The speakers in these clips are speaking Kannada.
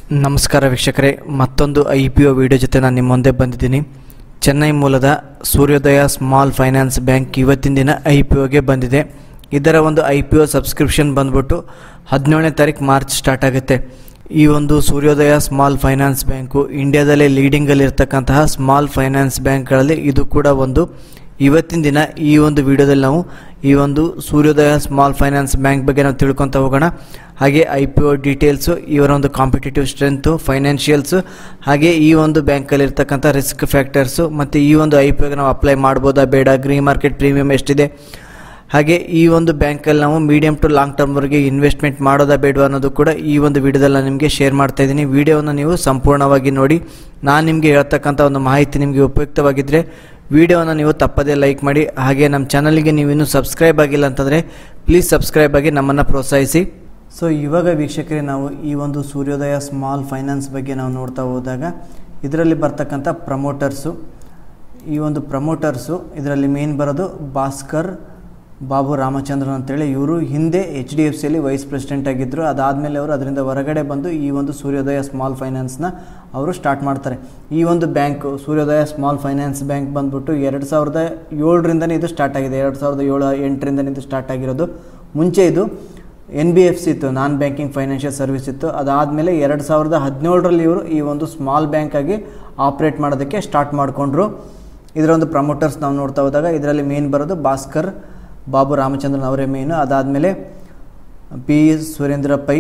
ನಮಸ್ಕಾರ ವೀಕ್ಷಕರೇ ಮತ್ತೊಂದು ಐ ಪಿ ಒ ವಿಡಿಯೋ ಜೊತೆ ನಾನು ನಿಮ್ಮ ಮುಂದೆ ಬಂದಿದ್ದೀನಿ ಚೆನ್ನೈ ಮೂಲದ ಸೂರ್ಯೋದಯ ಸ್ಮಾಲ್ ಫೈನಾನ್ಸ್ ಬ್ಯಾಂಕ್ ಇವತ್ತಿನ ದಿನ ಐ ಪಿ ಒಗೆ ಬಂದಿದೆ ಇದರ ಒಂದು ಐ ಪಿ ಒ ಸಬ್ಸ್ಕ್ರಿಪ್ಷನ್ ಬಂದ್ಬಿಟ್ಟು ಹದಿನೇಳನೇ ತಾರೀಕು ಮಾರ್ಚ್ ಸ್ಟಾರ್ಟ್ ಆಗುತ್ತೆ ಈ ಒಂದು ಸೂರ್ಯೋದಯ ಸ್ಮಾಲ್ ಫೈನಾನ್ಸ್ ಬ್ಯಾಂಕು ಇಂಡಿಯಾದಲ್ಲೇ ಲೀಡಿಂಗಲ್ಲಿರ್ತಕ್ಕಂತಹ ಸ್ಮಾಲ್ ಫೈನಾನ್ಸ್ ಬ್ಯಾಂಕ್ಗಳಲ್ಲಿ ಇದು ಕೂಡ ಒಂದು ಇವತ್ತಿನ ದಿನ ಈ ಒಂದು ವಿಡಿಯೋದಲ್ಲಿ ನಾವು ಈ ಒಂದು ಸೂರ್ಯೋದಯ ಸ್ಮಾಲ್ ಫೈನಾನ್ಸ್ ಬ್ಯಾಂಕ್ ಬಗ್ಗೆ ನಾವು ತಿಳ್ಕೊತ ಹೋಗೋಣ ಹಾಗೆ ಐ ಪಿ ಒ ಡೀಟೇಲ್ಸು ಇವರ ಒಂದು ಕಾಂಪಿಟೇಟಿವ್ ಸ್ಟ್ರೆಂತು ಫೈನಾನ್ಷಿಯಲ್ಸು ಹಾಗೆ ಈ ಒಂದು ಬ್ಯಾಂಕಲ್ಲಿ ಇರ್ತಕ್ಕಂಥ ರಿಸ್ಕ್ ಫ್ಯಾಕ್ಟರ್ಸು ಮತ್ತು ಈ ಒಂದು ಐ ಪಿ ಒಗೆ ನಾವು ಅಪ್ಲೈ ಮಾಡ್ಬೋದಾ ಬೇಡ ಗ್ರೀ ಮಾರ್ಕೆಟ್ ಪ್ರೀಮಿಯಂ ಎಷ್ಟಿದೆ ಹಾಗೆ ಈ ಒಂದು ಬ್ಯಾಂಕಲ್ಲಿ ನಾವು ಮೀಡಿಯಂ ಟು ಲಾಂಗ್ ಟರ್ಮ್ವರೆಗೆ ಇನ್ವೆಸ್ಟ್ಮೆಂಟ್ ಮಾಡೋದಾ ಬೇಡವಾ ಅನ್ನೋದು ಕೂಡ ಈ ಒಂದು ವಿಡಿಯೋದಲ್ಲಿ ನಾನು ನಿಮಗೆ ಶೇರ್ ಮಾಡ್ತಾ ಇದ್ದೀನಿ ವಿಡಿಯೋನ ನೀವು ಸಂಪೂರ್ಣವಾಗಿ ನೋಡಿ ನಾನು ನಿಮಗೆ ಹೇಳ್ತಕ್ಕಂಥ ಒಂದು ಮಾಹಿತಿ ನಿಮಗೆ ಉಪಯುಕ್ತವಾಗಿದ್ದರೆ ವಿಡಿಯೋನ ನೀವು ತಪ್ಪದೇ ಲೈಕ್ ಮಾಡಿ ಹಾಗೆ ನಮ್ಮ ಚಾನಲ್ಗೆ ನೀವು ಇನ್ನೂ ಸಬ್ಸ್ಕ್ರೈಬ್ ಆಗಿಲ್ಲ ಅಂತಂದರೆ ಪ್ಲೀಸ್ ಸಬ್ಸ್ಕ್ರೈಬ್ ಆಗಿ ನಮ್ಮನ್ನು ಪ್ರೋತ್ಸಾಹಿಸಿ ಸೊ ಇವಾಗ ವೀಕ್ಷಕರೇ ನಾವು ಈ ಒಂದು ಸೂರ್ಯೋದಯ ಸ್ಮಾಲ್ ಫೈನಾನ್ಸ್ ಬಗ್ಗೆ ನಾವು ನೋಡ್ತಾ ಹೋದಾಗ ಇದರಲ್ಲಿ ಬರ್ತಕ್ಕಂಥ ಪ್ರಮೋಟರ್ಸು ಈ ಒಂದು ಪ್ರಮೋಟರ್ಸು ಇದರಲ್ಲಿ ಮೇನ್ ಬರೋದು ಭಾಸ್ಕರ್ ಬಾಬು ರಾಮಚಂದ್ರನ್ ಅಂತೇಳಿ ಇವರು ಹಿಂದೆ ಎಚ್ ಡಿ ಎಫ್ ಸಿಯಲ್ಲಿ ವೈಸ್ ಪ್ರೆಸಿಡೆಂಟ್ ಆಗಿದ್ದರು ಅದಾದಮೇಲೆ ಅವರು ಅದರಿಂದ ಹೊರಗಡೆ ಬಂದು ಈ ಒಂದು ಸೂರ್ಯೋದಯ ಸ್ಮಾಲ್ ಫೈನಾನ್ಸ್ನ ಅವರು ಸ್ಟಾರ್ಟ್ ಮಾಡ್ತಾರೆ ಈ ಒಂದು ಬ್ಯಾಂಕು ಸೂರ್ಯೋದಯ ಸ್ಮಾಲ್ ಫೈನಾನ್ಸ್ ಬ್ಯಾಂಕ್ ಬಂದ್ಬಿಟ್ಟು ಎರಡು ಸಾವಿರದ ಏಳರಿಂದನೇ ಇದು ಸ್ಟಾರ್ಟ್ ಆಗಿದೆ ಎರಡು ಸಾವಿರದ ಏಳು ಎಂಟರಿಂದನೇ ಇದು ಸ್ಟಾರ್ಟ್ ಆಗಿರೋದು ಮುಂಚೆ ಇದು ಎನ್ ಬಿ ಎಫ್ ಸಿ ಇತ್ತು ನಾನ್ ಬ್ಯಾಂಕಿಂಗ್ ಫೈನಾನ್ಷಿಯಲ್ ಸರ್ವಿಸ್ ಇತ್ತು ಅದಾದಮೇಲೆ ಎರಡು ಸಾವಿರದ ಹದಿನೇಳರಲ್ಲಿ ಇವರು ಈ ಒಂದು ಸ್ಮಾಲ್ ಬ್ಯಾಂಕಾಗಿ ಆಪ್ರೇಟ್ ಮಾಡೋದಕ್ಕೆ ಸ್ಟಾರ್ಟ್ ಮಾಡಿಕೊಂಡ್ರು ಇದರ ಒಂದು ಪ್ರಮೋಟರ್ಸ್ ನಾವು ನೋಡ್ತಾ ಹೋದಾಗ ಇದರಲ್ಲಿ ಮೇನ್ ಬರೋದು ಭಾಸ್ಕರ್ ಬಾಬು ರಾಮಚಂದ್ರನ್ ಅವರೇ ಮೇನು ಅದಾದಮೇಲೆ P S Surendra Pai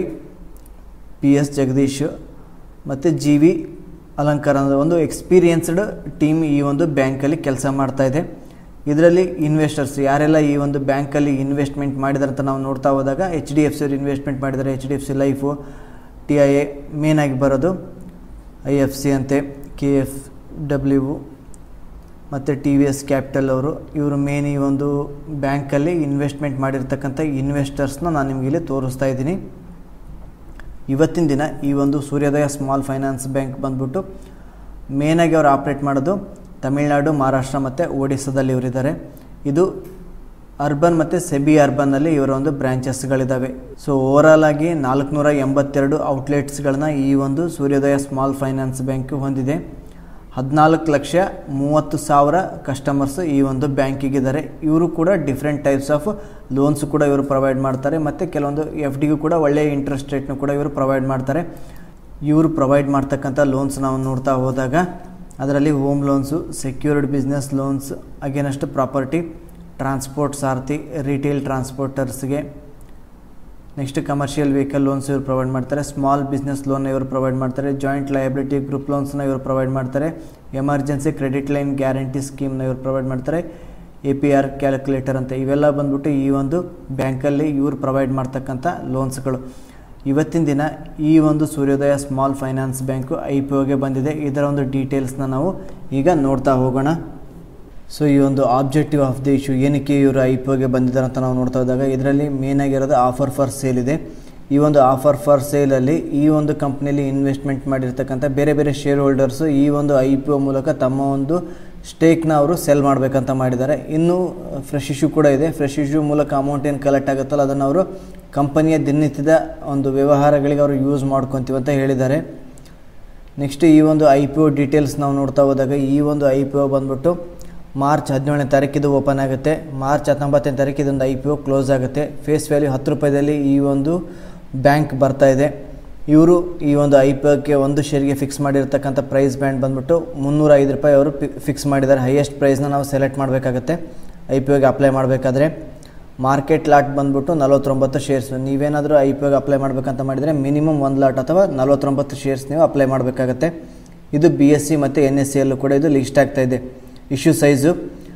P S Jagadish ಮತ್ತು ಜಿ ವಿ ಅಲಂಕಾರ ಅನ್ನೋ ಒಂದು ಎಕ್ಸ್ಪೀರಿಯನ್ಸ್ಡ್ ಟೀಮ್ ಈ ಒಂದು ಬ್ಯಾಂಕಲ್ಲಿ ಕೆಲಸ ಮಾಡ್ತಾ ಇದೆ ಇದರಲ್ಲಿ ಇನ್ವೆಸ್ಟರ್ಸ್ ಯಾರೆಲ್ಲ ಈ ಒಂದು ಬ್ಯಾಂಕಲ್ಲಿ ಇನ್ವೆಸ್ಟ್ಮೆಂಟ್ ಮಾಡಿದಾರೆ ಅಂತ ನಾವು ನೋಡ್ತಾ ಹೋದಾಗ H D F C investment ಮಾಡಿದ್ದಾರೆ H D F C life T I A ಮೇನಾಗಿ ಬರೋದು ಐ ಎಫ್ ಸಿ ಅಂತೆ ಕೆ ಎಫ್ ಡಬ್ಲ್ಯೂ ಮತ್ತು ಟಿ ವಿ ಎಸ್ ಕ್ಯಾಪಿಟಲ್ ಅವರು ಇವರು ಮೇನ್ ಈ ಒಂದು ಬ್ಯಾಂಕಲ್ಲಿ ಇನ್ವೆಸ್ಟ್ಮೆಂಟ್ ಮಾಡಿರ್ತಕ್ಕಂಥ ಇನ್ವೆಸ್ಟರ್ಸ್ನ ನಾನು ನಿಮಗೆ ಇಲ್ಲಿ ತೋರಿಸ್ತಾ ಇದ್ದೀನಿ ಇವತ್ತಿನ ದಿನ ಈ ಒಂದು ಸೂರ್ಯೋದಯ ಸ್ಮಾಲ್ ಫೈನಾನ್ಸ್ ಬ್ಯಾಂಕ್ ಬಂದ್ಬಿಟ್ಟು ಮೇನಾಗಿ ಅವರು ಆಪ್ರೇಟ್ ಮಾಡೋದು ತಮಿಳುನಾಡು ಮಹಾರಾಷ್ಟ್ರ ಮತ್ತು ಒಡಿಸ್ಸಾದಲ್ಲಿ ಇವರಿದ್ದಾರೆ ಇದು ಅರ್ಬನ್ ಮತ್ತು ಸೆಬಿ ಅರ್ಬನ್ನಲ್ಲಿ ಇವರ ಒಂದು ಬ್ರ್ಯಾಂಚಸ್ಗಳಿದ್ದಾವೆ ಸೊ ಓವರಾಲ್ ಆಗಿ ನಾಲ್ಕುನೂರ ಎಂಬತ್ತೆರಡು ಔಟ್ಲೆಟ್ಸ್ಗಳನ್ನ ಈ ಒಂದು ಸೂರ್ಯೋದಯ ಸ್ಮಾಲ್ ಫೈನಾನ್ಸ್ ಬ್ಯಾಂಕ್ ಹೊಂದಿದೆ ಹದಿನಾಲ್ಕು ಲಕ್ಷ ಮೂವತ್ತು ಸಾವಿರ ಕಸ್ಟಮರ್ಸ್ ಈ ಒಂದು ಬ್ಯಾಂಕಿಗಿದ್ದಾರೆ ಇವರು ಕೂಡ ಡಿಫ್ರೆಂಟ್ ಟೈಪ್ಸ್ ಆಫ್ ಲೋನ್ಸ್ ಕೂಡ ಇವರು ಪ್ರೊವೈಡ್ ಮಾಡ್ತಾರೆ ಮತ್ತು ಕೆಲವೊಂದು ಎಫ್ ಡಿಗೂ ಕೂಡ ಒಳ್ಳೆಯ ಇಂಟ್ರೆಸ್ಟ್ ರೇಟ್ನು ಕೂಡ ಇವರು ಪ್ರೊವೈಡ್ ಮಾಡ್ತಾರೆ ಇವರು ಪ್ರೊವೈಡ್ ಮಾಡ್ತಕ್ಕಂಥ ಲೋನ್ಸ್ ನಾವು ನೋಡ್ತಾ ಹೋದಾಗ ಅದರಲ್ಲಿ home loans secured business loans against property transport Sarathi retail ಟ್ರಾನ್ಸ್ಪೋರ್ಟರ್ಸ್ಗೆ ನೆಕ್ಸ್ಟ್ ಕಮರ್ಷಿಯಲ್ ವೆಹಿಕಲ್ ಲೋನ್ಸ್ ಇವರು ಪ್ರೊವೈಡ್ ಮಾಡ್ತಾರೆ ಸ್ಮಾಲ್ ಬಿಸ್ನೆಸ್ ಲೋನ್ ಇವರು ಪ್ರೊವೈಡ್ ಮಾಡ್ತಾರೆ ಜಾಯಿಂಟ್ ಲಯಬಿಲಿಟಿ ಗ್ರೂಪ್ ಲೋನ್ಸ್ನ ಇವರು ಪ್ರೊವೈಡ್ ಮಾಡ್ತಾರೆ ಎಮರ್ಜೆನ್ಸಿ ಕ್ರೆಡಿಟ್ ಲೈನ್ ಗ್ಯಾರಂಟಿ ಸ್ಕೀಮ್ನ ಇವರು ಪ್ರೊವೈಡ್ ಮಾಡ್ತಾರೆ ಎ ಪಿ ಆರ್ ಕ್ಯಾಲ್ಕುಲೇಟರ್ ಅಂತ ಇವೆಲ್ಲ ಬಂದ್ಬಿಟ್ಟು ಈ ಒಂದು ಬ್ಯಾಂಕಲ್ಲಿ ಇವರು ಪ್ರೊವೈಡ್ ಮಾಡ್ತಕ್ಕಂಥ ಲೋನ್ಸ್ಗಳು ಇವತ್ತಿನ ದಿನ ಈ ಒಂದು Suryoday small finance bank I P ಒಗೆ ಬಂದಿದೆ ಇದರ ಒಂದು ಡೀಟೇಲ್ಸ್ನ ನಾವು ಈಗ ನೋಡ್ತಾ ಹೋಗೋಣ ಸೊ ಈ ಒಂದು ಆಬ್ಜೆಕ್ಟಿವ್ ಆಫ್ ದಿ ಇಶ್ಯೂ ಏನಕ್ಕೆ ಇವರು ಐ ಪಿ ಒಗೆ ಬಂದಿದ್ದಾರೆ ಅಂತ ನಾವು ನೋಡ್ತಾ ಹೋದಾಗ ಇದರಲ್ಲಿ ಮೇನ್ ಆಗಿರೋದು ಆಫರ್ ಫಾರ್ ಸೇಲ್ ಇದೆ ಈ ಒಂದು ಆಫರ್ ಫಾರ್ ಸೇಲಲ್ಲಿ ಈ ಒಂದು ಕಂಪ್ನಿಯಲ್ಲಿ ಇನ್ವೆಸ್ಟ್ಮೆಂಟ್ ಮಾಡಿರ್ತಕ್ಕಂಥ ಬೇರೆ ಬೇರೆ ಶೇರ್ ಹೋಲ್ಡರ್ಸು ಈ ಒಂದು ಐ ಪಿ ಒ ಮೂಲಕ ತಮ್ಮ ಒಂದು ಸ್ಟೇಕ್ನ ಅವರು ಸೆಲ್ ಮಾಡಬೇಕಂತ ಮಾಡಿದ್ದಾರೆ ಇನ್ನು ಫ್ರೆಶ್ ಇಶ್ಯೂ ಕೂಡ ಇದೆ ಫ್ರೆಶ್ ಇಶ್ಯೂ ಮೂಲಕ ಅಮೌಂಟ್ ಏನು ಕಲೆಕ್ಟ್ ಆಗುತ್ತಲ್ಲ ಅದನ್ನು ಅವರು ಕಂಪನಿಯ ದಿನನಿತ್ಯದ ಒಂದು ವ್ಯವಹಾರಗಳಿಗೆ ಅವರು ಯೂಸ್ ಮಾಡ್ಕೊತೀವಿ ಅಂತ ಹೇಳಿದ್ದಾರೆ ನೆಕ್ಸ್ಟ್ ಈ ಒಂದು ಐ ಪಿ ಒ ಡೀಟೇಲ್ಸ್ ನಾವು ನೋಡ್ತಾ ಹೋದಾಗ ಈ ಒಂದು ಐ ಪಿ ಒ ಬಂದ್ಬಿಟ್ಟು ಮಾರ್ಚ್ ಹದಿನೇಳನೇ ತಾರೀಕಿದು ಓಪನ್ ಆಗುತ್ತೆ ಮಾರ್ಚ್ ಹತ್ತೊಂಬತ್ತನೇ ತಾರೀಕು ಇದೊಂದು ಐ ಪಿ ಒ ಕ್ಲೋಸ್ ಆಗುತ್ತೆ ಫೇಸ್ ವ್ಯಾಲ್ಯೂ ಹತ್ತು ರೂಪಾಯಿದಲ್ಲಿ ಈ ಒಂದು ಬ್ಯಾಂಕ್ ಬರ್ತಾ ಇದೆ ಇವರು ಈ ಒಂದು ಐ ಪಿ ಒಕ್ಕೆ ಒಂದು ಶೇರ್ಗೆ ಫಿಕ್ಸ್ ಮಾಡಿರ್ತಕ್ಕಂಥ ಪ್ರೈಸ್ ಬ್ಯಾಂಡ್ ಬಂದ್ಬಿಟ್ಟು ಮುನ್ನೂರ ಐದು ರೂಪಾಯಿ ಅವರು ಫಿಕ್ಸ್ ಮಾಡಿದ್ದಾರೆ ಹೈಯೆಸ್ಟ್ ಪ್ರೈಸ್ನ ನಾವು ಸೆಲೆಕ್ಟ್ ಮಾಡಬೇಕಾಗತ್ತೆ ಐ ಪಿ ಒಗೆ ಅಪ್ಲೈ ಮಾಡಬೇಕಾದ್ರೆ ಮಾರ್ಕೆಟ್ ಲಾಟ್ ಬಂದ್ಬಿಟ್ಟು ನಲವತ್ತೊಂಬತ್ತು ಶೇರ್ಸ್ ನೀವೇನಾದರೂ ಐ ಪಿ ಒಗೆ ಅಪ್ಲೈ ಮಾಡಬೇಕಂತ ಮಾಡಿದರೆ ಮಿನಿಮಮ್ ಒಂದು ಲಾಟ್ ಅಥವಾ ನಲವತ್ತೊಂಬತ್ತು ಶೇರ್ಸ್ ನೀವು ಅಪ್ಲೈ ಮಾಡಬೇಕಾಗತ್ತೆ ಇದು ಬಿ ಎಸ್ ಸಿ ಮತ್ತು ಎನ್ ಎಸ್ ಸಿಯಲ್ಲೂ ಕೂಡ ಇದು ಲಿಸ್ಟ್ ಆಗ್ತಾ ಇದೆ ಇಶ್ಯೂ ಸೈಜು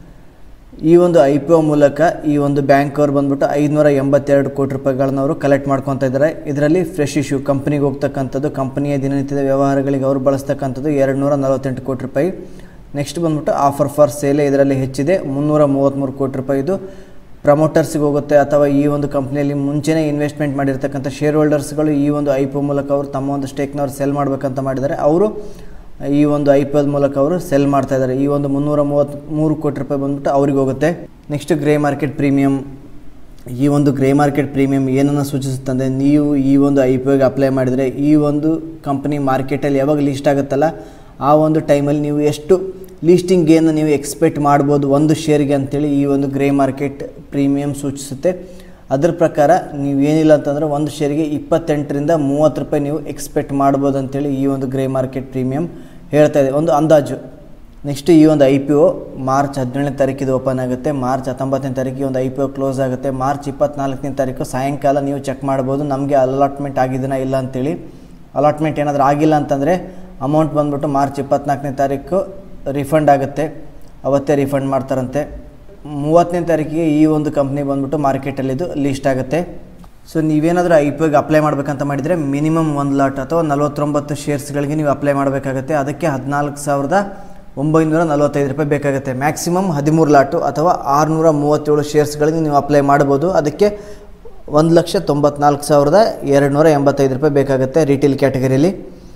ಈ ಒಂದು ಐ ಪಿ ಒ ಮೂಲಕ ಈ ಒಂದು ಬ್ಯಾಂಕ್ ಅವ್ರು ಬಂದ್ಬಿಟ್ಟು ಐದುನೂರ ಎಂಬತ್ತೆರಡು ಕೋಟಿ ರೂಪಾಯಿಗಳನ್ನ ಅವರು ಕಲೆಕ್ಟ್ ಮಾಡ್ಕೊತಾ ಇದ್ದಾರೆ ಇದರಲ್ಲಿ ಫ್ರೆಶ್ ಇಶ್ಯೂ ಕಂಪ್ನಿಗೆ ಹೋಗ್ತಕ್ಕಂಥದ್ದು ಕಂಪನಿಯ ದಿನನಿತ್ಯದ ವ್ಯವಹಾರಗಳಿಗೆ ಅವರು ಬಳಸ್ತಕ್ಕಂಥದ್ದು ಎರಡು ನೂರ ನಲವತ್ತೆಂಟು ಕೋಟಿ ರೂಪಾಯಿ ನೆಕ್ಸ್ಟ್ ಬಂದ್ಬಿಟ್ಟು ಆಫರ್ ಫಾರ್ ಸೇಲೆ ಇದರಲ್ಲಿ ಹೆಚ್ಚಿದೆ ಮುನ್ನೂರ ಮೂವತ್ತ್ಮೂರು ಕೋಟಿ ರೂಪಾಯಿ ಇದು ಪ್ರಮೋಟರ್ಸ್ಗೆ ಹೋಗುತ್ತೆ ಅಥವಾ ಈ ಒಂದು ಕಂಪ್ನಿಯಲ್ಲಿ ಮುಂಚೆನೇ ಇನ್ವೆಸ್ಟ್ಮೆಂಟ್ ಮಾಡಿರ್ತಕ್ಕಂಥ ಶೇರ್ ಹೋಲ್ಡರ್ಸ್ಗಳು ಈ ಒಂದು ಐ ಪಿ ಒ ಮೂಲಕ ಅವರು ತಮ್ಮ ಒಂದು ಸ್ಟೇಕ್ನ ಅವ್ರು ಸೆಲ್ ಮಾಡಬೇಕಂತ ಮಾಡಿದ್ದಾರೆ ಅವರು ಈ ಒಂದು ಐ ಪಿ ಎಲ್ ಮೂಲಕ ಅವರು ಸೆಲ್ ಮಾಡ್ತಾ ಇದ್ದಾರೆ ಈ ಒಂದು ಮುನ್ನೂರ ಮೂವತ್ತ್ ಮೂರು ಕೋಟಿ ರೂಪಾಯಿ ಬಂದ್ಬಿಟ್ಟು ಅವ್ರಿಗೆ ಹೋಗುತ್ತೆ ನೆಕ್ಸ್ಟ್ ಗ್ರೇ ಮಾರ್ಕೆಟ್ ಪ್ರೀಮಿಯಂ ಈ ಒಂದು ಗ್ರೇ ಮಾರ್ಕೆಟ್ ಪ್ರೀಮಿಯಂ ಏನನ್ನು ಸೂಚಿಸುತ್ತಂದರೆ ನೀವು ಈ ಒಂದು ಐ ಪಿ ಒಗೆ ಅಪ್ಲೈ ಮಾಡಿದರೆ ಈ ಒಂದು ಕಂಪ್ನಿ ಮಾರ್ಕೆಟಲ್ಲಿ ಯಾವಾಗ ಲಿಸ್ಟ್ ಆಗುತ್ತಲ್ಲ ಆ ಒಂದು ಟೈಮಲ್ಲಿ ನೀವು ಎಷ್ಟು ಲೀಸ್ಟಿಂಗ್ ಗೇನ್ ನೀವು ಎಕ್ಸ್ಪೆಕ್ಟ್ ಮಾಡ್ಬೋದು ಒಂದು ಶೇರ್ಗೆ ಅಂತೇಳಿ ಈ ಒಂದು ಗ್ರೇ ಮಾರ್ಕೆಟ್ ಪ್ರೀಮಿಯಂ ಸೂಚಿಸುತ್ತೆ ಅದ್ರ ಪ್ರಕಾರ ನೀವು ಏನಿಲ್ಲ ಅಂತಂದರೆ ಒಂದು ಶೇರಿಗೆ ಇಪ್ಪತ್ತೆಂಟರಿಂದ ಮೂವತ್ತು ರೂಪಾಯಿ ನೀವು ಎಕ್ಸ್ಪೆಕ್ಟ್ ಮಾಡ್ಬೋದು ಅಂತೇಳಿ ಈ ಒಂದು ಗ್ರೇ ಮಾರ್ಕೆಟ್ ಪ್ರೀಮಿಯಂ ಹೇಳ್ತಾ ಇದೆ ಒಂದು ಅಂದಾಜು ನೆಕ್ಸ್ಟ್ ಈ ಒಂದು ಐ ಪಿ ಒ ಮಾರ್ಚ್ ಹದಿನೇಳನೇ ತಾರೀಕಿದು ಓಪನ್ ಆಗುತ್ತೆ ಮಾರ್ಚ್ ಹತ್ತೊಂಬತ್ತನೇ ತಾರೀಕಿಗೆ ಒಂದು ಐ ಪಿ ಒ ಕ್ಲೋಸ್ ಆಗುತ್ತೆ ಮಾರ್ಚ್ ಇಪ್ಪತ್ನಾಲ್ಕನೇ ತಾರೀಕು ಸಾಯಂಕಾಲ ನೀವು ಚೆಕ್ ಮಾಡ್ಬೋದು ನಮಗೆ ಅಲಾಟ್ಮೆಂಟ್ ಆಗಿದೆನಾ ಇಲ್ಲ ಅಂತೇಳಿ ಅಲಾಟ್ಮೆಂಟ್ ಏನಾದರೂ ಆಗಿಲ್ಲ ಅಂತಂದರೆ ಅಮೌಂಟ್ ಬಂದ್ಬಿಟ್ಟು ಮಾರ್ಚ್ ಇಪ್ಪತ್ನಾಲ್ಕನೇ ತಾರೀಕು ರಿಫಂಡ್ ಆಗುತ್ತೆ ಅವತ್ತೇ ರಿಫಂಡ್ ಮಾಡ್ತಾರಂತೆ ಮೂವತ್ತನೇ ತಾರೀಕಿಗೆ ಈ ಒಂದು ಕಂಪ್ನಿ ಬಂದ್ಬಿಟ್ಟು ಮಾರ್ಕೆಟಲ್ಲಿದು ಲಿಸ್ಟ್ ಆಗುತ್ತೆ ಸೊ ನೀವೇನಾದರೂ ಐ ಪಿ ಒಗೆ ಅಪ್ಲೈ ಮಾಡಬೇಕಂತ ಮಾಡಿದರೆ ಮಿನಿಮಮ್ ಒಂದು ಲಾಟ್ ಅಥವಾ ನಲವತ್ತೊಂಬತ್ತು ಶೇರ್ಸ್ಗಳಿಗೆ ನೀವು ಅಪ್ಲೈ ಮಾಡಬೇಕಾಗುತ್ತೆ ಅದಕ್ಕೆ ಹದಿನಾಲ್ಕು ಸಾವಿರದ ಒಂಬೈನೂರ ನಲವತ್ತೈದು ರೂಪಾಯಿ ಬೇಕಾಗುತ್ತೆ ಮ್ಯಾಕ್ಸಿಮಮ್ ಹದಿಮೂರು ಲಾಟು ಅಥವಾ ಆರುನೂರ ಮೂವತ್ತೇಳು ಶೇರ್ಸ್ಗಳಿಗೆ ನೀವು ಅಪ್ಲೈ ಮಾಡ್ಬೋದು ಅದಕ್ಕೆ ಒಂದು ಲಕ್ಷ ತೊಂಬತ್ನಾಲ್ಕು ಸಾವಿರದ ಎರಡು ನೂರ ಎಂಬತ್ತೈದು ರೂಪಾಯಿ ಬೇಕಾಗುತ್ತೆ ರಿಟೇಲ್ ಕ್ಯಾಟಗರಿಯಲ್ಲಿ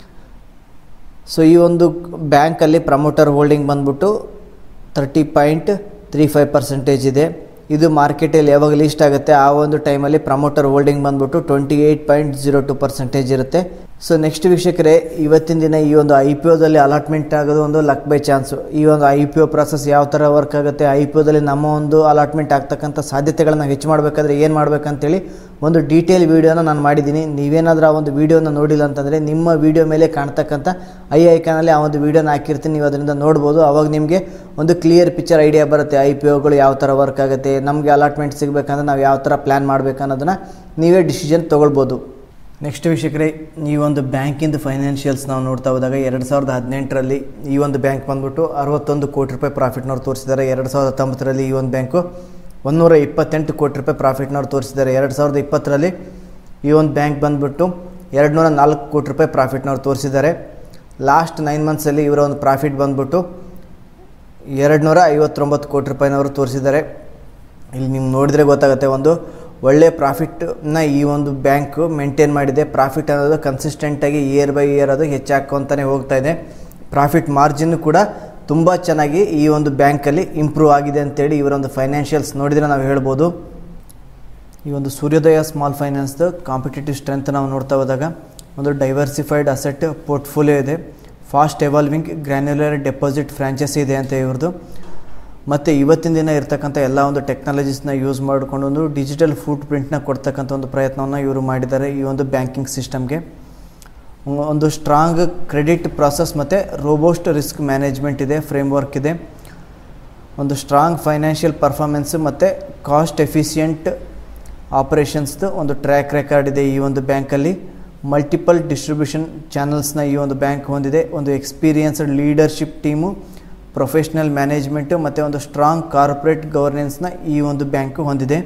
ಸೊ ಈ ಒಂದು ಬ್ಯಾಂಕಲ್ಲಿ ಪ್ರಮೋಟರ್ ಹೋಲ್ಡಿಂಗ್ ಬಂದ್ಬಿಟ್ಟು thirty point three five percentage ಇದೆ ಇದು ಮಾರ್ಕೆಟಲ್ಲಿ ಯಾವಾಗ ಲಿಸ್ಟ್ ಆಗುತ್ತೆ ಆ ಒಂದು ಟೈಮಲ್ಲಿ ಪ್ರಮೋಟರ್ ಹೋಲ್ಡಿಂಗ್ ಬಂದ್ಬಿಟ್ಟು twenty eight point zero two percentage ಇರುತ್ತೆ ಸೊ ನೆಕ್ಸ್ಟ್ ವೀಕ್ಷಕರೇ ಇವತ್ತಿನ ದಿನ ಈ ಒಂದು ಐ ಪಿ ಒದಲ್ಲಿ ಅಲಾಟ್ಮೆಂಟ್ ಆಗೋದು ಒಂದು ಲಕ್ ಬೈ ಚಾನ್ಸು ಈ ಒಂದು ಐ ಪಿ ಒ ಪ್ರಾಸೆಸ್ ಯಾವ ಥರ ವರ್ಕ್ ಆಗುತ್ತೆ ಐ ಪಿ ಒದಲ್ಲಿ ನಮ್ಮ ಒಂದು ಅಲಾಟ್ಮೆಂಟ್ ಆಗ್ತಕ್ಕಂಥ ಸಾಧ್ಯತೆಗಳನ್ನ ಹೆಚ್ಚು ಮಾಡಬೇಕಾದ್ರೆ ಏನು ಮಾಡಬೇಕಂತೇಳಿ ಒಂದು ಡೀಟೇಲ್ ವೀಡಿಯೋನ ನಾನು ಮಾಡಿದ್ದೀನಿ ನೀವೇನಾದರೂ ಆ ಒಂದು ವೀಡಿಯೋನ ನೋಡಿಲ್ಲ ಅಂತಂದರೆ ನಿಮ್ಮ ವೀಡಿಯೋ ಮೇಲೆ ಕಾಣ್ತಕ್ಕಂಥ ಐ ಐಕಾನಲ್ಲಿ ಆ ಒಂದು ವೀಡಿಯೋನ ಹಾಕಿರ್ತೀನಿ ನೀವು ಅದರಿಂದ ನೋಡ್ಬೋದು ಅವಾಗ ನಿಮಗೆ ಒಂದು ಕ್ಲಿಯರ್ ಪಿಕ್ಚರ್ ಐಡಿಯಾ ಬರುತ್ತೆ ಐ ಪಿ ಒಗಳು ಯಾವ ಥರ ವರ್ಕ್ ಆಗುತ್ತೆ ನಮಗೆ ಅಲಾಟ್ಮೆಂಟ್ ಸಿಗಬೇಕಂದ್ರೆ ನಾವು ಯಾವ ಥರ ಪ್ಲ್ಯಾನ್ ಮಾಡಬೇಕು ಅನ್ನೋದನ್ನು ನೀವೇ ಡಿಸಿಷನ್ ತೊಗೊಳ್ಬೋದು ನೆಕ್ಸ್ಟ್ ವೀಕ್ಷಕರೇ ಈ ಒಂದು ಬ್ಯಾಂಕಿಂದು ಫೈನಾನ್ಷಿಯಲ್ಸ್ ನಾವು ನೋಡ್ತಾ ಹೋದಾಗ ಎರಡು ಸಾವಿರದ ಹದಿನೆಂಟರಲ್ಲಿ ಈ ಒಂದು ಬ್ಯಾಂಕ್ ಬಂದ್ಬಿಟ್ಟು ಅರವತ್ತೊಂದು ಕೋಟಿ ರೂಪಾಯಿ ಪ್ರಾಫಿಟ್ನವ್ರು ತೋರಿಸಿದ್ದಾರೆ ಎರಡು ಸಾವಿರದ ಹತ್ತೊಂಬತ್ತರಲ್ಲಿ ಈ ಒಂದು ಬ್ಯಾಂಕು ಒಂದೂರ ಇಪ್ಪತ್ತೆಂಟು ಕೋಟಿ ರೂಪಾಯಿ ಪ್ರಾಫಿಟ್ನವ್ರು ತೋರಿಸಿದ್ದಾರೆ ಎರಡು ಸಾವಿರದ ಇಪ್ಪತ್ತರಲ್ಲಿ ಈ ಒಂದು ಬ್ಯಾಂಕ್ ಬಂದ್ಬಿಟ್ಟು ಎರಡು ನೂರ ನಾಲ್ಕು ಕೋಟಿ ರೂಪಾಯಿ ಪ್ರಾಫಿಟ್ನವ್ರು ತೋರಿಸಿದ್ದಾರೆ ಲಾಸ್ಟ್ ನೈನ್ ಮಂತ್ಸಲ್ಲಿ ಇವರ ಒಂದು ಪ್ರಾಫಿಟ್ ಬಂದ್ಬಿಟ್ಟು ಎರಡು ನೂರ ಐವತ್ತೊಂಬತ್ತು ಕೋಟಿ ರೂಪಾಯಿನವರು ತೋರಿಸಿದ್ದಾರೆ ಇಲ್ಲಿ ನೀವು ನೋಡಿದರೆ ಗೊತ್ತಾಗುತ್ತೆ ಒಂದು ಒಳ್ಳೆಯ ಪ್ರಾಫಿಟ್ನ ಈ ಒಂದು ಬ್ಯಾಂಕು ಮೇಂಟೈನ್ ಮಾಡಿದೆ ಪ್ರಾಫಿಟ್ ಅನ್ನೋದು ಕನ್ಸಿಸ್ಟೆಂಟಾಗಿ ಇಯರ್ ಬೈ ಇಯರ್ ಅದು ಹೆಚ್ಚಾಕೊಂತಾನೆ ಹೋಗ್ತಾ ಇದೆ ಪ್ರಾಫಿಟ್ ಮಾರ್ಜಿನ್ ಕೂಡ ತುಂಬ ಚೆನ್ನಾಗಿ ಈ ಒಂದು ಬ್ಯಾಂಕಲ್ಲಿ ಇಂಪ್ರೂವ್ ಆಗಿದೆ ಅಂತೇಳಿ ಇವರ ಒಂದು ಫೈನಾನ್ಷಿಯಲ್ಸ್ ನೋಡಿದರೆ ನಾವು ಹೇಳ್ಬೋದು ಈ ಒಂದು ಸೂರ್ಯೋದಯ ಸ್ಮಾಲ್ ಫೈನಾನ್ಸ್ದು ಕಾಂಪಿಟೇಟಿವ್ ಸ್ಟ್ರೆಂತ್ ನಾವು ನೋಡ್ತಾ ಹೋದಾಗ ಒಂದು ಡೈವರ್ಸಿಫೈಡ್ ಅಸೆಟ್ ಪೋರ್ಟ್ಫೋಲಿಯೋ ಇದೆ fast evolving granular deposit franchise ಇದೆ ಅಂತ ಇವ್ರದ್ದು ಮತ್ತು ಇವತ್ತಿನ ದಿನ ಇರ್ತಕ್ಕಂಥ ಎಲ್ಲ ಒಂದು ಟೆಕ್ನಾಲಜೀಸ್ನ ಯೂಸ್ ಮಾಡಿಕೊಂಡು ಒಂದು ಡಿಜಿಟಲ್ ಫುಟ್ ಪ್ರಿಂಟ್ನ ಕೊಡ್ತಕ್ಕಂಥ ಒಂದು ಪ್ರಯತ್ನವನ್ನು ಇವರು ಮಾಡಿದ್ದಾರೆ ಈ ಒಂದು ಬ್ಯಾಂಕಿಂಗ್ ಸಿಸ್ಟಮ್ಗೆ ಒಂದು ಸ್ಟ್ರಾಂಗ್ ಕ್ರೆಡಿಟ್ ಪ್ರಾಸೆಸ್ ಮತ್ತು ರೋಬೋಸ್ಟ್ ರಿಸ್ಕ್ ಮ್ಯಾನೇಜ್ಮೆಂಟ್ ಇದೆ ಫ್ರೇಮ್ವರ್ಕ್ ಇದೆ ಒಂದು ಸ್ಟ್ರಾಂಗ್ ಫೈನಾನ್ಷಿಯಲ್ ಪರ್ಫಾರ್ಮೆನ್ಸು ಮತ್ತು ಕಾಸ್ಟ್ ಎಫಿಷಿಯಂಟ್ ಆಪರೇಷನ್ಸ್ದು ಒಂದು ಟ್ರ್ಯಾಕ್ ರೆಕಾರ್ಡ್ ಇದೆ ಈ ಒಂದು ಬ್ಯಾಂಕಲ್ಲಿ ಮಲ್ಟಿಪಲ್ ಡಿಸ್ಟ್ರಿಬ್ಯೂಷನ್ ಚಾನಲ್ಸ್ನ ಈ ಒಂದು ಬ್ಯಾಂಕ್ ಹೊಂದಿದೆ ಒಂದು experienced leadership team professional management ಮತ್ತು ಒಂದು ಸ್ಟ್ರಾಂಗ್ ಕಾರ್ಪೊರೇಟ್ ಗವರ್ನೆನ್ಸ್ನ ಈ ಒಂದು ಬ್ಯಾಂಕು ಹೊಂದಿದೆ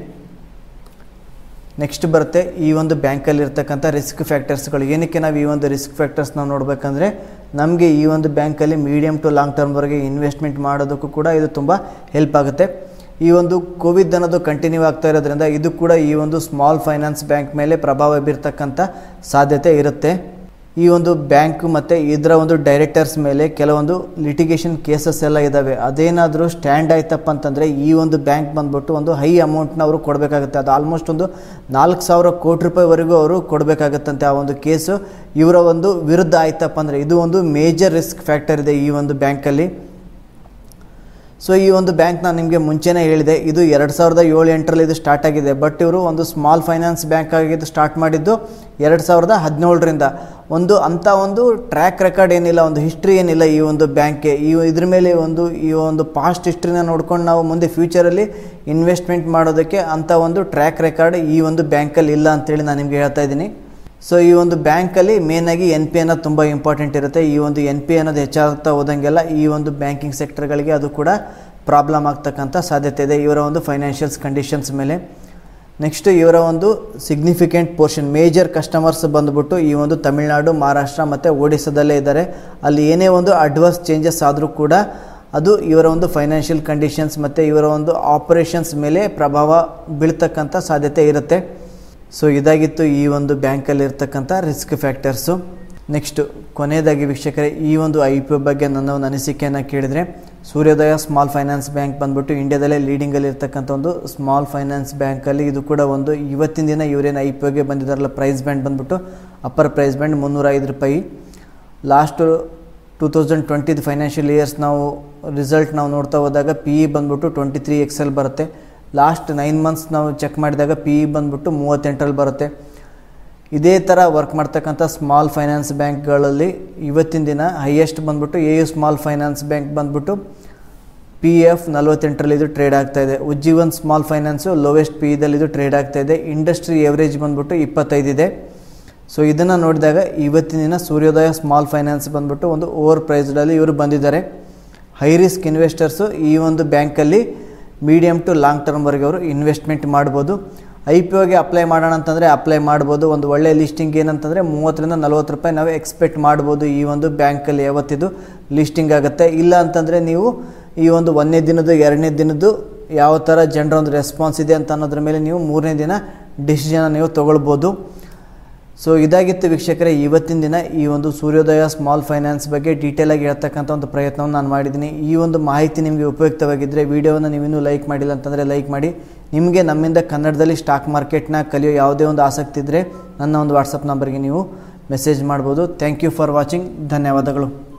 ನೆಕ್ಸ್ಟ್ ಬರುತ್ತೆ ಈ ಒಂದು ಬ್ಯಾಂಕಲ್ಲಿ ಇರ್ತಕ್ಕಂಥ ರಿಸ್ಕ್ ಫ್ಯಾಕ್ಟರ್ಸ್ಗಳು ಏನಕ್ಕೆ ನಾವು ಈ ಒಂದು ರಿಸ್ಕ್ ಫ್ಯಾಕ್ಟರ್ಸ್ ನಾವು ನೋಡಬೇಕಂದ್ರೆ ನಮಗೆ ಈ ಒಂದು ಬ್ಯಾಂಕಲ್ಲಿ ಮೀಡಿಯಮ್ ಟು ಲಾಂಗ್ ಟರ್ಮ್ವರೆಗೆ ಇನ್ವೆಸ್ಟ್ಮೆಂಟ್ ಮಾಡೋದಕ್ಕೂ ಕೂಡ ಇದು ತುಂಬ ಹೆಲ್ಪ್ ಆಗುತ್ತೆ ಈ ಒಂದು ಕೋವಿಡ್ ಅನ್ನೋದು ಕಂಟಿನ್ಯೂ ಆಗ್ತಾ ಇರೋದ್ರಿಂದ ಇದು ಕೂಡ ಈ ಒಂದು ಸ್ಮಾಲ್ ಫೈನಾನ್ಸ್ ಬ್ಯಾಂಕ್ ಮೇಲೆ ಪ್ರಭಾವ ಬೀರ್ತಕ್ಕಂಥ ಸಾಧ್ಯತೆ ಇರುತ್ತೆ ಈ ಒಂದು ಬ್ಯಾಂಕ್ ಮತ್ತು ಇದರ ಒಂದು ಡೈರೆಕ್ಟರ್ಸ್ ಮೇಲೆ ಕೆಲವೊಂದು ಲಿಟಿಗೇಷನ್ ಕೇಸಸ್ ಎಲ್ಲ ಇದ್ದಾವೆ ಅದೇನಾದರೂ ಸ್ಟ್ಯಾಂಡ್ ಆಯ್ತಪ್ಪ ಅಂತಂದರೆ ಈ ಒಂದು ಬ್ಯಾಂಕ್ ಬಂದ್ಬಿಟ್ಟು ಒಂದು ಹೈ ಅಮೌಂಟ್ನ ಅವರು ಕೊಡಬೇಕಾಗುತ್ತೆ ಅದು ಆಲ್ಮೋಸ್ಟ್ ಒಂದು ನಾಲ್ಕು ಸಾವಿರ ಕೋಟಿ ರೂಪಾಯಿವರೆಗೂ ಅವರು ಕೊಡಬೇಕಾಗತ್ತಂತೆ ಆ ಒಂದು ಕೇಸು ಇವರ ಒಂದು ವಿರುದ್ಧ ಆಯ್ತಪ್ಪ ಅಂದರೆ ಇದು ಒಂದು ಮೇಜರ್ ರಿಸ್ಕ್ ಫ್ಯಾಕ್ಟರ್ ಇದೆ ಈ ಒಂದು ಬ್ಯಾಂಕಲ್ಲಿ ಸೊ ಈ ಒಂದು ಬ್ಯಾಂಕ್ ನಾನು ನಿಮಗೆ ಮುಂಚೆನೇ ಹೇಳಿದೆ ಇದು ಎರಡು ಸಾವಿರದ ಏಳು ಎಂಟರಲ್ಲಿ ಇದು ಸ್ಟಾರ್ಟ್ ಆಗಿದೆ ಬಟ್ ಇವರು ಒಂದು ಸ್ಮಾಲ್ ಫೈನಾನ್ಸ್ ಬ್ಯಾಂಕ್ ಆಗಿದ್ದು ಸ್ಟಾರ್ಟ್ ಮಾಡಿದ್ದು ಎರಡು ಸಾವಿರದ ಹದಿನೇಳರಿಂದ ಒಂದು ಅಂಥ ಒಂದು ಟ್ರ್ಯಾಕ್ ರೆಕಾರ್ಡ್ ಏನಿಲ್ಲ ಒಂದು ಹಿಸ್ಟ್ರಿ ಏನಿಲ್ಲ ಈ ಒಂದು ಬ್ಯಾಂಕ್ಗೆ ಈ ಇದ್ರ ಮೇಲೆ ಒಂದು ಈ ಒಂದು ಪಾಸ್ಟ್ ಹಿಸ್ಟ್ರಿನ ನೋಡ್ಕೊಂಡು ನಾವು ಮುಂದೆ ಫ್ಯೂಚರಲ್ಲಿ ಇನ್ವೆಸ್ಟ್ಮೆಂಟ್ ಮಾಡೋದಕ್ಕೆ ಅಂಥ ಒಂದು ಟ್ರ್ಯಾಕ್ ರೆಕಾರ್ಡ್ ಈ ಒಂದು ಬ್ಯಾಂಕಲ್ಲಿ ಇಲ್ಲ ಅಂತೇಳಿ ನಾನು ನಿಮಗೆ ಹೇಳ್ತಾ ಇದ್ದೀನಿ ಸೊ ಈ ಒಂದು ಬ್ಯಾಂಕಲ್ಲಿ ಮೇನಾಗಿ ಎನ್ ಪಿ ಅನ್ನೋದು ತುಂಬ ಇಂಪಾರ್ಟೆಂಟ್ ಇರುತ್ತೆ ಈ ಒಂದು ಎನ್ ಪಿ ಅನ್ನೋದು ಹೆಚ್ಚಾಗ್ತಾ ಹೋದಂಗೆಲ್ಲ ಈ ಒಂದು ಬ್ಯಾಂಕಿಂಗ್ ಸೆಕ್ಟರ್ಗಳಿಗೆ ಅದು ಕೂಡ ಪ್ರಾಬ್ಲಮ್ ಆಗ್ತಕ್ಕಂಥ ಸಾಧ್ಯತೆ ಇದೆ ಇವರ ಒಂದು ಫೈನಾನ್ಷಿಯಲ್ಸ್ ಕಂಡೀಷನ್ಸ್ ಮೇಲೆ ನೆಕ್ಸ್ಟ್ ಇವರ ಒಂದು ಸಿಗ್ನಿಫಿಕೆಂಟ್ ಪೋರ್ಷನ್ ಮೇಜರ್ ಕಸ್ಟಮರ್ಸ್ ಬಂದುಬಿಟ್ಟು ಈ ಒಂದು ತಮಿಳುನಾಡು ಮಹಾರಾಷ್ಟ್ರ ಮತ್ತು ಒಡಿಸ್ಸಾದಲ್ಲೇ ಇದ್ದಾರೆ ಅಲ್ಲಿ ಏನೇ ಒಂದು ಅಡ್ವರ್ಸ್ ಚೇಂಜಸ್ ಆದರೂ ಕೂಡ ಅದು ಇವರ ಒಂದು ಫೈನಾನ್ಷಿಯಲ್ ಕಂಡೀಷನ್ಸ್ ಮತ್ತು ಇವರ ಒಂದು ಆಪರೇಷನ್ಸ್ ಮೇಲೆ ಪ್ರಭಾವ ಬೀಳ್ತಕ್ಕಂಥ ಸಾಧ್ಯತೆ ಇರುತ್ತೆ ಸೊ ಇದಾಗಿತ್ತು ಈ ಒಂದು ಬ್ಯಾಂಕಲ್ಲಿ ಇರ್ತಕ್ಕಂಥ ರಿಸ್ಕ್ ಫ್ಯಾಕ್ಟರ್ಸು ನೆಕ್ಸ್ಟು ಕೊನೆಯದಾಗಿ ವೀಕ್ಷಕರೇ ಈ ಒಂದು ಐ ಪಿ ಒ ಬಗ್ಗೆ ನನ್ನ ಒಂದು ಅನಿಸಿಕೆಯನ್ನು ಕೇಳಿದರೆ ಸೂರ್ಯೋದಯ ಸ್ಮಾಲ್ ಫೈನಾನ್ಸ್ ಬ್ಯಾಂಕ್ ಬಂದ್ಬಿಟ್ಟು ಇಂಡಿಯಾದಲ್ಲೇ ಲೀಡಿಂಗಲ್ಲಿ ಇರ್ತಕ್ಕಂಥ ಒಂದು ಸ್ಮಾಲ್ ಫೈನಾನ್ಸ್ ಬ್ಯಾಂಕಲ್ಲಿ ಇದು ಕೂಡ ಒಂದು ಇವತ್ತಿನ ದಿನ ಇವರೇನು ಐ ಪಿ ಒಗೆ ಬಂದಿದ್ದಾರಲ್ಲ ಪ್ರೈಸ್ ಬ್ಯಾಂಡ್ ಬಂದ್ಬಿಟ್ಟು ಅಪ್ಪರ್ ಪ್ರೈಸ್ ಬ್ಯಾಂಡ್ ಮುನ್ನೂರ ಐದು ರೂಪಾಯಿ ಲಾಸ್ಟು ಟೂ ತೌಸಂಡ್ ಟ್ವೆಂಟಿದು ಫೈನಾನ್ಷಿಯಲ್ ಇಯರ್ಸ್ ನಾವು ರಿಸಲ್ಟ್ ನಾವು ನೋಡ್ತಾ ಹೋದಾಗ ಪಿ ಇ ಬಂದ್ಬಿಟ್ಟು ಟ್ವೆಂಟಿ ತ್ರೀ ಎಕ್ಸ್ ಎಲ್ ಬರುತ್ತೆ ಲಾಸ್ಟ್ ನೈನ್ ಮಂತ್ಸ್ ನಾವು ಚೆಕ್ ಮಾಡಿದಾಗ ಪಿ ಇ ಬಂದ್ಬಿಟ್ಟು ಮೂವತ್ತೆಂಟರಲ್ಲಿ ಬರುತ್ತೆ ಇದೇ ಥರ ವರ್ಕ್ ಮಾಡ್ತಕ್ಕಂಥ ಸ್ಮಾಲ್ ಫೈನಾನ್ಸ್ ಬ್ಯಾಂಕ್ಗಳಲ್ಲಿ ಇವತ್ತಿನ ದಿನ ಹೈಯೆಸ್ಟ್ ಬಂದ್ಬಿಟ್ಟು A U small finance bank ಬಂದ್ಬಿಟ್ಟು ಪಿ ಎಫ್ ನಲ್ವತ್ತೆಂಟರಲ್ಲಿ ಇದು ಟ್ರೇಡ್ ಆಗ್ತಾ ಇದೆ Ujjivan small finance lowest P ಇದಲ್ಲಿ ಇದು ಟ್ರೇಡ್ ಆಗ್ತಾ ಇದೆ ಇಂಡಸ್ಟ್ರಿ ಎವರೇಜ್ ಬಂದ್ಬಿಟ್ಟು ಇಪ್ಪತ್ತೈದಿದೆ ಸೊ ಇದನ್ನು ನೋಡಿದಾಗ ಇವತ್ತಿನ ದಿನ ಸೂರ್ಯೋದಯ ಸ್ಮಾಲ್ ಫೈನಾನ್ಸ್ ಬಂದ್ಬಿಟ್ಟು ಒಂದು ಓವರ್ ಪ್ರೈಸ್ಡಲ್ಲಿ ಇವರು ಬಂದಿದ್ದಾರೆ ಹೈ ರಿಸ್ಕ್ ಇನ್ವೆಸ್ಟರ್ಸು ಈ ಒಂದು ಬ್ಯಾಂಕಲ್ಲಿ ಮೀಡಿಯಮ್ ಟು ಲಾಂಗ್ ಟರ್ಮ್ವರೆಗೆ ಅವರು ಇನ್ವೆಸ್ಟ್ಮೆಂಟ್ ಮಾಡ್ಬೋದು ಐ ಪಿ ಒಗೆ ಅಪ್ಲೈ ಮಾಡೋಣ ಅಂತಂದರೆ ಅಪ್ಲೈ ಮಾಡ್ಬೋದು ಒಂದು ಒಳ್ಳೆ ಲಿಸ್ಟಿಂಗ್ ಏನಂತಂದರೆ ಮೂವತ್ತರಿಂದ ನಲ್ವತ್ತು ರೂಪಾಯಿ ನಾವು ಎಕ್ಸ್ಪೆಕ್ಟ್ ಮಾಡ್ಬೋದು ಈ ಒಂದು ಬ್ಯಾಂಕಲ್ಲಿ ಯಾವತ್ತಿದು ಲಿಸ್ಟಿಂಗ್ ಆಗುತ್ತೆ ಇಲ್ಲ ಅಂತಂದರೆ ನೀವು ಈ ಒಂದು ಒಂದನೇ ದಿನದ್ದು ಎರಡನೇ ದಿನದ್ದು ಯಾವ ಥರ ಜನರ ಒಂದು ರೆಸ್ಪಾನ್ಸ್ ಇದೆ ಅಂತ ಅನ್ನೋದ್ರ ಮೇಲೆ ನೀವು ಮೂರನೇ ದಿನ ಡಿಸಿಷನ್ ನೀವು ತೊಗೊಳ್ಬೋದು ಸೊ ಇದಾಗಿತ್ತು ವೀಕ್ಷಕರೇ ಇವತ್ತಿನ ದಿನ ಈ ಒಂದು ಸೂರ್ಯೋದಯ ಸ್ಮಾಲ್ ಫೈನಾನ್ಸ್ ಬಗ್ಗೆ ಡೀಟೇಲಾಗಿ ಹೇಳ್ತಕ್ಕಂಥ ಒಂದು ಪ್ರಯತ್ನವನ್ನು ನಾನು ಮಾಡಿದ್ದೀನಿ ಈ ಒಂದು ಮಾಹಿತಿ ನಿಮಗೆ ಉಪಯುಕ್ತವಾಗಿದ್ದರೆ ವಿಡಿಯೋವನ್ನು ನೀವಿನ್ನೂ ಲೈಕ್ ಮಾಡಿಲ್ಲ ಅಂತಂದರೆ ಲೈಕ್ ಮಾಡಿ ನಿಮಗೆ ನಮ್ಮಿಂದ ಕನ್ನಡದಲ್ಲಿ ಸ್ಟಾಕ್ ಮಾರ್ಕೆಟ್ನ ಕಲಿಯೋ ಯಾವುದೇ ಒಂದು ಆಸಕ್ತಿ ಇದ್ದರೆ ನನ್ನ ಒಂದು ವಾಟ್ಸಪ್ ನಂಬರ್ಗೆ ನೀವು ಮೆಸೇಜ್ ಮಾಡ್ಬೋದು ಥ್ಯಾಂಕ್ ಯು ಫಾರ್ ವಾಚಿಂಗ್ ಧನ್ಯವಾದಗಳು